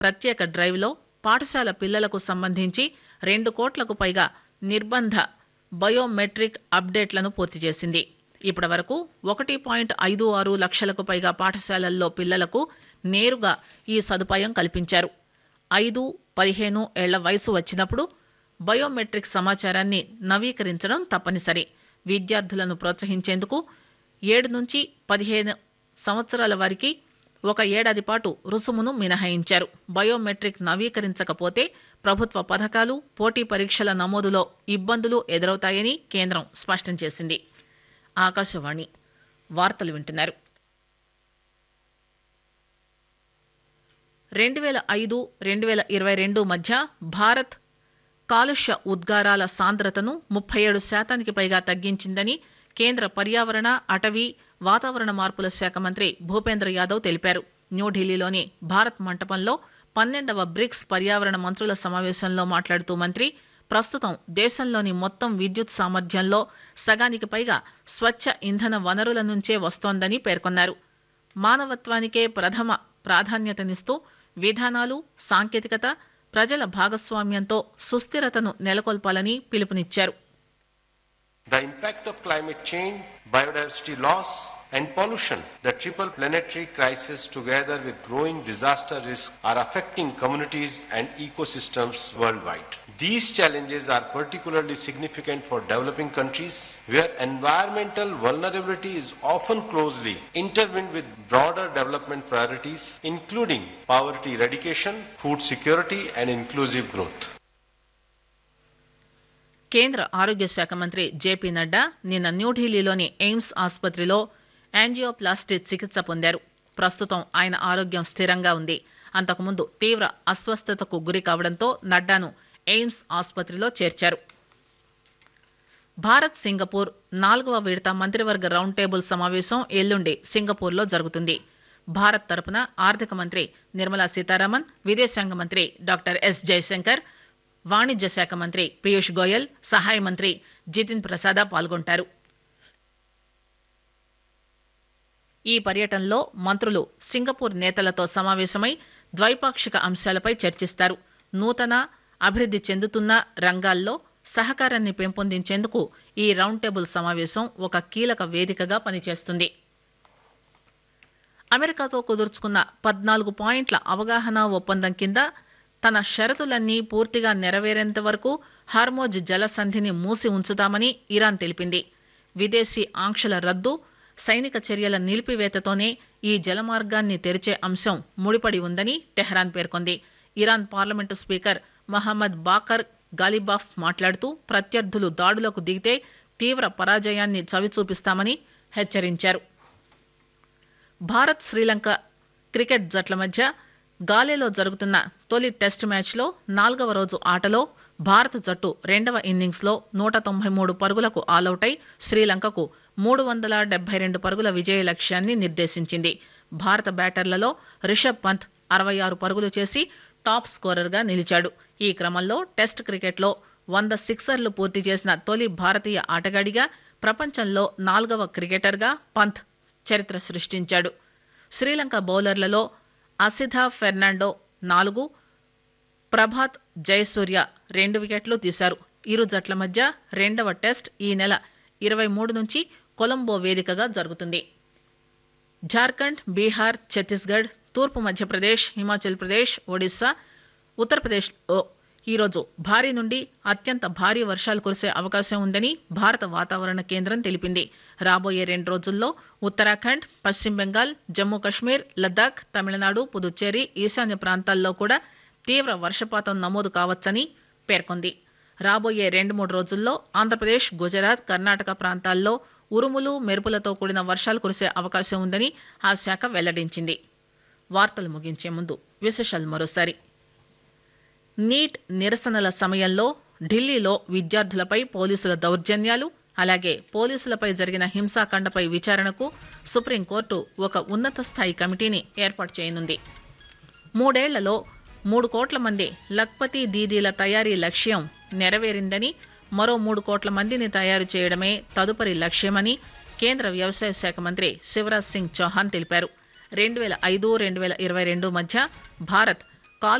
ప్రత్యేక డ్రైవ్లో పాఠశాల పిల్లలకు సంబంధించి రెండు కోట్లకు పైగా నిర్బంధ బయోమెట్రిక్ అప్డేట్లను పూర్తి చేసింది ఇప్పటి వరకు ఒకటి పాయింట్ ఐదు ఆరు లక్షలకు పైగా పాఠశాలల్లో పిల్లలకు నేరుగా ఈ సదుపాయం కల్పించారు ఐదు పదిహేను ఏళ్ల వయసు వచ్చినప్పుడు బయోమెట్రిక్ సమాచారాన్ని నవీకరించడం తప్పనిసరి విద్యార్థులను ప్రోత్సహించేందుకు ఏడు నుంచి పదిహేను సంవత్సరాల వారికి ఒక ఏడాది పాటు రుసుమును మినహాయించారు బయోమెట్రిక్ నవీకరించకపోతే ప్రభుత్వ పథకాలు పోటీ పరీక్షల నమోదులో ఇబ్బందులు ఎదురవుతాయని కేంద్రం స్పష్టం చేసింది ఆకాశవాణి వార్తలు వింటున్నారు రెండు వేల ఐదు రెండు వేల ఇరవై రెండు మధ్య భారత్ కాలుష్య ఉద్గారాల సాంద్రతను ముప్పై ఏడు శాతానికి పైగా తగ్గించిందని కేంద్ర పర్యావరణ అటవీ వాతావరణ మార్పుల శాఖ మంత్రి భూపేంద్ర యాదవ్ తెలిపారు న్యూఢిల్లీలోని భారత్ మంటపంలో పన్నెండవ బ్రిక్స్ పర్యావరణ మంత్రుల సమావేశంలో మాట్లాడుతూ మంత్రి ప్రస్తుతం దేశంలోని మొత్తం విద్యుత్ సామర్థ్యంలో సగానికి పైగా స్వచ్ఛ ఇంధన వనరుల నుంచే వస్తోందని పేర్కొన్నారు మానవత్వానికే ప్రథమ ప్రాధాన్యతనిస్తూ విధానాలు సాంకేతికత ప్రజల భాగస్వామ్యంతో సుస్థిరతను నెలకొల్పాలని పిలుపునిచ్చారు The impact of climate change, biodiversity loss, and pollution, the triple planetary crisis together with growing disaster risk are affecting communities and ecosystems worldwide. These challenges are particularly significant for developing countries where environmental vulnerability is often closely intertwined with broader development priorities including poverty eradication, food security and inclusive growth. కేంద్ర ఆరోగ్య శాఖ మంత్రి JP Nadda నిన్న న్యూఢిల్లీలోని AIIMS ఆసుపత్రిలో angioplasty చికిత్స పొందారు ప్రస్తుతం ఆయన ఆరోగ్యం స్థిరంగా ఉంది అంతకుముందు తీవ్ర అస్వస్థతకు గురి కావడంతో నడ్డాను ఎయిమ్స్ ఆసుపత్రిలో చేర్చారు భారత్ సింగపూర్ నాలుగవ విడత మంత్రివర్గ రౌండ్ టేబుల్ సమావేశం ఎల్లుండి సింగపూర్లో జరుగుతుంది భారత్ తరపున ఆర్థిక మంత్రి నిర్మలా సీతారామన్ విదేశాంగ మంత్రి డాక్టర్ ఎస్ జయశంకర్ వాణిజ్య శాఖ మంత్రి పీయూష్ గోయల్ సహాయ మంత్రి జితిన్ ప్రసాద పాల్గొంటారు ఈ పర్యటనలో మంత్రులు సింగపూర్ నేతలతో సమావేశమై ద్వైపాక్షిక అంశాలపై చర్చిస్తారు నూతన అభివృద్ది చెందుతున్న రంగాల్లో సహకారాన్ని పెంపొందించేందుకు ఈ రౌండ్ టేబుల్ సమావేశం ఒక కీలక వేదికగా పనిచేస్తుంది అమెరికాతో కుదుర్చుకున్న పద్నాలుగు పాయింట్ల అవగాహన ఒప్పందం కింద తన షరతులన్నీ పూర్తిగా నెరవేరేంత వరకు హార్మోజ్ జలసంధిని మూసి ఉంచుతామని ఇరాన్ తెలిపింది విదేశీ ఆంక్షల రద్దు సైనిక చర్యల నిలిపివేతతోనే ఈ జలమార్గాన్ని తెరిచే అంశం ముడిపడి ఉందని టెహ్రాన్ పేర్కొంది Iran parliament speaker Mohammad Baqer Ghalibaf మాట్లాడుతూ ప్రత్యర్థులు దాడులకు దిగితే తీవ్ర పరాజయాన్ని చవిచూపిస్తామని హెచ్చరించారు భారత్ శ్రీలంక క్రికెట్ జట్ల మధ్య గాలేలో జరుగుతున్న తొలి టెస్ట్ మ్యాచ్లో నాలుగవ రోజు ఆటలో భారత జట్టు రెండవ ఇన్నింగ్స్ లో నూట తొంభై మూడు పరుగులకు ఆలౌటై శ్రీలంకకు మూడు వందల డెబ్బై రెండు పరుగుల విజయ లక్ష్యాన్ని నిర్దేశించింది భారత బ్యాటర్లలో రిషబ్ పంత్ అరవై ఆరు పరుగులు చేసి టాప్ స్కోరర్ గా నిలిచాడు ఈ క్రమంలో టెస్ట్ క్రికెట్లో వంద సిక్సర్లు పూర్తి చేసిన తొలి భారతీయ ఆటగాడిగా ప్రపంచంలో నాలుగవ క్రికెటర్గా పంత్ చరిత్ర సృష్టించాడు శ్రీలంక బౌలర్లలో అసిధా ఫెర్నాండో నాలుగు ప్రభాత్ జయసూర్య రెండు వికెట్లు తీశారు ఇరు జట్ల మధ్య రెండవ టెస్ట్ ఈ నెల ఇరవై మూడు నుంచి కొలంబో వేదికగా జరుగుతుంది జార్ఖండ్ బీహార్ ఛత్తీస్గఢ్ తూర్పు మధ్యప్రదేశ్ హిమాచల్ ప్రదేశ్ ఒడిశా ఉత్తరప్రదేశ్లో ఈరోజు భారీ నుండి అత్యంత భారీ వర్షాలు కురిసే అవకాశం ఉందని భారత వాతావరణ కేంద్రం తెలిపింది రాబోయే రెండు రోజుల్లో ఉత్తరాఖండ్ పశ్చిమ బెంగాల్ జమ్మూ కశ్మీర్ లద్దాఖ్ తమిళనాడు పుదుచ్చేరి ఈశాన్య ప్రాంతాల్లో కూడా తీవ్ర వర్షపాతం నమోదు కావచ్చని పేర్కొంది రాబోయే రెండు మూడు రోజుల్లో ఆంధ్రప్రదేశ్ గుజరాత్ కర్ణాటక ప్రాంతాల్లో ఉరుములు మెరుపులతో కూడిన వర్షాలు కురిసే అవకాశం ఉందని ఆ శాఖ వెల్లడించింది వార్తలు ముగించే ముందు విశేషాలు మరోసారి నీట్ నిరసనల సమయంలో ఢిల్లీలో విద్యార్థులపై పోలీసుల దౌర్జన్యాలు అలాగే పోలీసులపై జరిగిన హింసాకాండపై విచారణకు సుప్రీంకోర్టు ఒక ఉన్నత స్థాయి కమిటీని ఏర్పాటు చేయనుంది మూడేళ్లలో మూడు కోట్ల మంది లక్పతి దీదీల తయారీ లక్ష్యం నెరవేరిందని మరో మూడు కోట్ల మందిని తయారు చేయడమే తదుపరి లక్ష్యమని కేంద్ర వ్యవసాయ శాఖ మంత్రి శివరాజ్ సింగ్ చౌహాన్ తెలిపారు రెండు వేల ఐదు రెండు వేల ఇరవై రెండు మధ్య భారత్